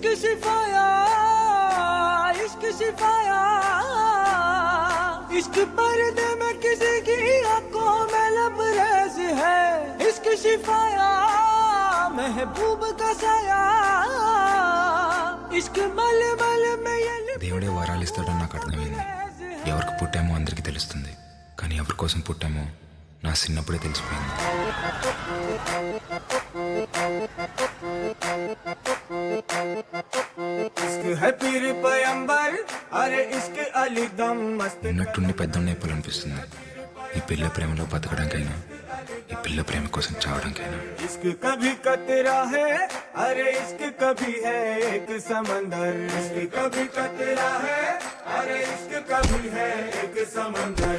इश्क शिफाया इश्क शिफाया इश्क पर्दे में किसी की आंखों में लबरेज है इश्क शिफाया महबूब का साया इश्क मल मल में ये దేవుడే వరాలు ఇస్తాడని నాకు అర్థమైంది ఎవరికి పుట్టామో అందరికీ తెలుస్తుంది కానీ ఎవరి కోసం పుట్టామో నా చిన్నప్పుడే తెలిసిపోయింది इश्क है पीर पैंबर अरे इश्क अली दम मस्त ఉన్నట్టుండి పెద్దోడిని అయిపోవాలనిపిస్తుంది ఈ పిల్ల ప్రేమలో బతకడానికైనా ఈ పిల్ల ప్రేమ కోసం చావడానికైనా इश्क कभी कतरा है अरे इश्क कभी है एक समंदर इश्क कभी कतरा है अरे इश्क कभी है एक समंदर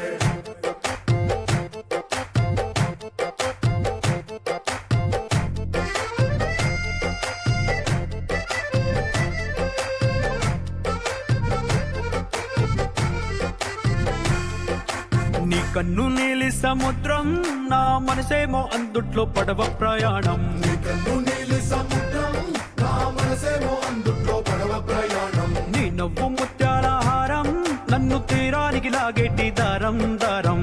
నీ కన్ను నీలి సముద్రం నా మనసేమో అందుట్లో పడవ ప్రయాణం నీ నవ్వు ముత్యాల హారం నన్ను తీరానికి లాగేటి దారం దారం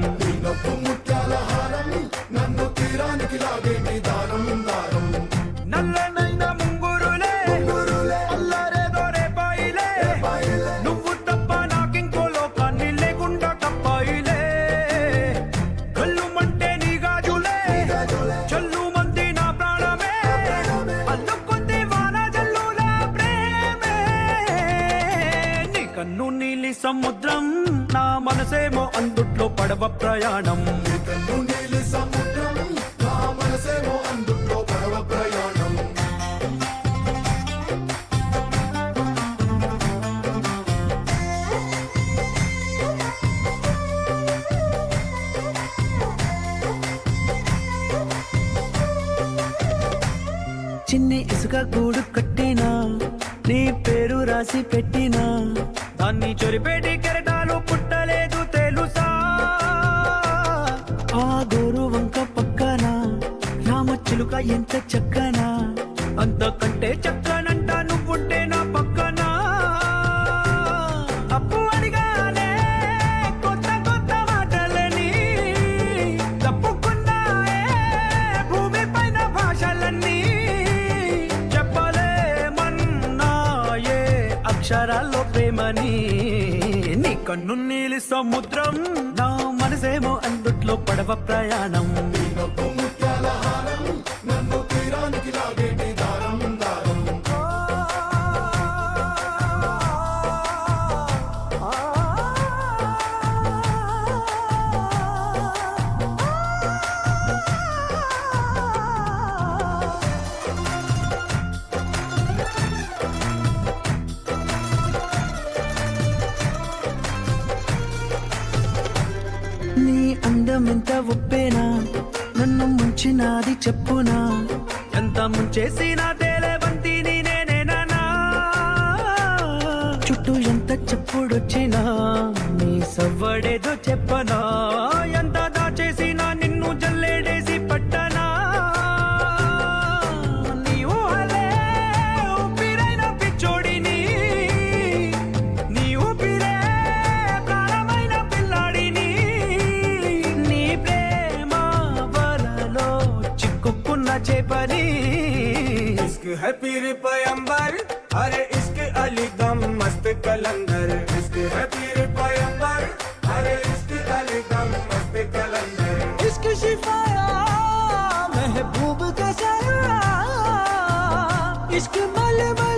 నల్లనైన ముంగురులే అల్లరేదో రేపాయిలే నువ్వు తప్ప నాకింకో లోకాన్ని లేకుండా తప్పాయిలే కళ్ళు మంటే నీ గాజులే చల్లు మంది నా ప్రాణమే అల్లుకుంది వాన జల్లుల ప్రేమే నీ కన్ను నీలి సముద్రం నా మనసేమో అందుట్లో పడవ ప్రయాణం చిన్ని ఇసుక గూడు కట్టినా నీ పేరు రాసి పెట్టినా దాన్ని చొరిపేటి కెరటాలు పుట్టలేదు తెలుసా ఆ గోరు వంక పక్కన రామచిలుక ఎంత చక్కనా అంతకంటే చక్కనంట నువ్వుంటే నా పక్కన అప్పు అడిగానే కొత్త కొత్త మాటలని తప్పుకున్నాయే భూమి పైన భాషలన్నీ చెప్పలేమన్నాయే అక్షరాల్లో ప్రేమని నీ కన్ను నీలి సముద్రం నా మనసేమో అందుట్లో పడవ ప్రయాణం నీ అందం ఎంత ఒప్పేనా నన్ను ముంచినాది చెప్పునా ఎంత ముంచేసినా తేలేవంతి నేనేనా చుట్టూ ఎంత చెప్పుడొచ్చినా నీ సవ్వడేదో చెప్పనా ఎంత దాచేసినా నిన్ను జల్లేడేసి పట్టనా నీ ఊహలే ఊపిరైన పిచ్చోడిని నీ ఊపిరే ప్రాణమైన పిల్లాడిని నీ ప్రేమ వలలో చిక్కుకున్న చేపని इश्क है पीर पैंबर अरे इश्क अली दम मस्त कलंदर इश्क है पीर पैंबर अरे इश्क अली दम मस्त कलंदर इश्क शिफाया महबूब का साया इश्क मल मल